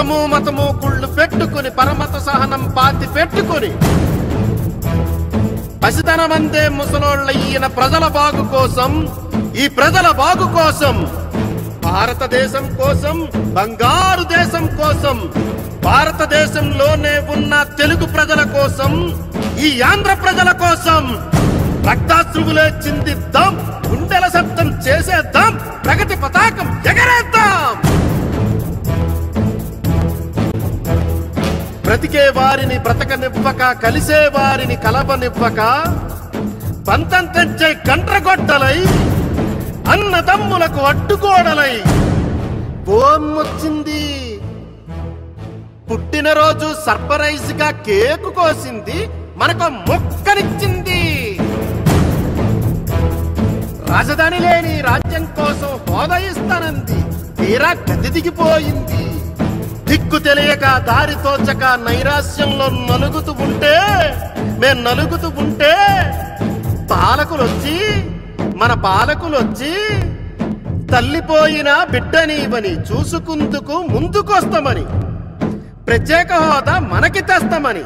కులము మతము కుళ్ళు పెట్టుకుని పరమత సహనం పాతి పెట్టుకుని పసితనమందే ముసలోళ్ళ ఈయన ప్రజల బాగు కోసం ఈ ప్రజల బాగు కోసం భారతదేశం కోసం బంగారు దేశం కోసం భారతదేశంలోనే ఉన్న తెలుగు ప్రజల కోసం ఈ ఆంధ్ర ప్రజల కోసం రక్తాశ్రువులే చిందిద్దాం గుండెల శబ్దం చేసేద్దాం ప్రగతి పతాకం ఎగరేద్దాం బ్రతికే వారిని బ్రతకనివ్వక కలిసే వారిని కలపనివ్వక పంతం తెచ్చే కంట్రగొట్టలై అన్నదమ్ములకు అడ్డుగోడలై వచ్చింది పుట్టినరోజు సర్ప్రైజ్ గా కేకు కోసింది మనకు మొక్కనిచ్చింది రాజధాని లేని రాజ్యం కోసం హోదా ఇస్తానంది తీరా గది దిగిపోయింది దిక్కు తెలియక దారి తోచక నైరాశ్యంలో నలుగుతూ ఉంటే మేం నలుగుతూ ఉంటే పాలకులు వచ్చి మన పాలకులు వచ్చి తల్లిపోయిన బిడ్డనివని చూసుకుందుకు ముందుకొస్తామని ప్రత్యేక హోదా మనకి తెస్తామని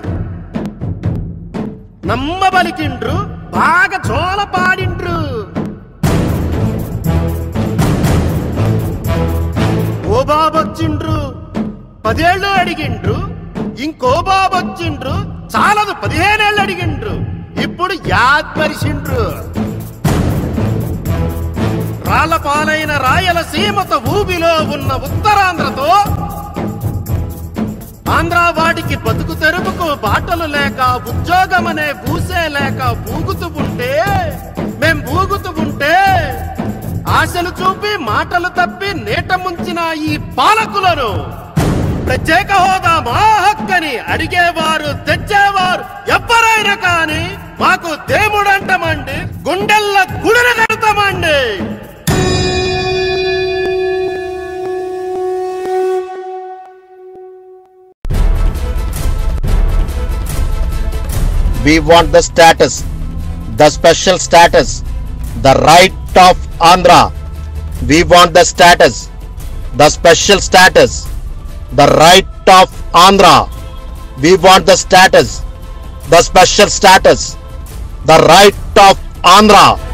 నమ్మబలికిండ్రు బాగా చోల పాడిండ్రు ఓ బాబొచ్చిండ్రు పదేళ్ళు అడిగిండ్రు ఇంకో బాబొచ్చిండ్రు చాలదు పదిహేనేళ్ళు అడిగిండ్రు ఇప్పుడు యాద్మరిసిండ్రు రాళ్ల పాలైన రాయలసీమతో ఊబిలో ఉన్న ఉత్తరాంధ్రతో ఆంధ్ర వాడికి బతుకు తెరుపుకు బాటలు లేక ఉద్యోగమనే బూసే లేక బూగుతూ ఉంటే మేం బూగుతూ ఉంటే ఆశలు చూపి మాటలు తప్పి నీట ముంచిన ఈ పాలకులను ప్రత్యేక హోదా మా హక్కని అడిగేవారు తెచ్చేవారు ఎవ్వరైనా కాని మాకు దేవుడంటమండి గుండెల్ల గుడిన కడతామండి We want the status, the special status, the right of Andhra. We want the status, the special status, the right of Andhra. We want the status, the special status, the right of Andhra.